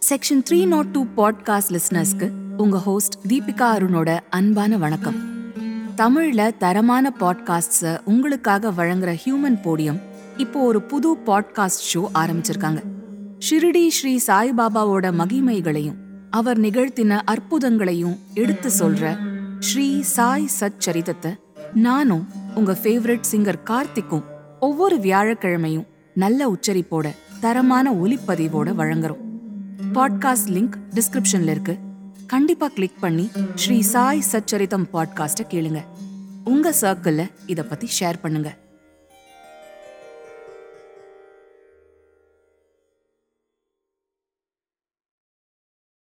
section three naught two podcast லிஸ்னர்ஸ்க்கு உங்க host Deepika அருணோட அன்பான வணக்கம் தமிழ்ல தரமான பாட்காஸ்ட்ஸை உங்களுக்காக வழங்குற ஹியூமன் போடியம் இப்போ ஒரு புது பாட்காஸ்ட் ஷோ ஆரம்பிச்சிருக்காங்க ஷிரிடி ஸ்ரீ சாய்பாபாவோட மகிமைகளையும் அவர் நிகழ்த்தின அற்புதங்களையும் எடுத்து சொல்ற ஸ்ரீ சாய் சச்சரிதத்தை நானும் உங்க ஃபேவரட் சிங்கர் கார்த்திக்கும் ஒவ்வொரு வியாழக்கிழமையும் நல்ல உச்சரிப்போட தரமான ஒலிப்பதிவோட வழங்குறோம் பாட்காஸ்ட் லிங்க் டிஸ்கிரிப்ஷன்ல இருக்கு கண்டிப்பா கிளிக் பண்ணி ஸ்ரீ சாய் சச்சரிதம் பாட்காஸ்ட கேளுங்க உங்க சர்க்கிள்ல இத பத்தி ஷேர் பண்ணுங்க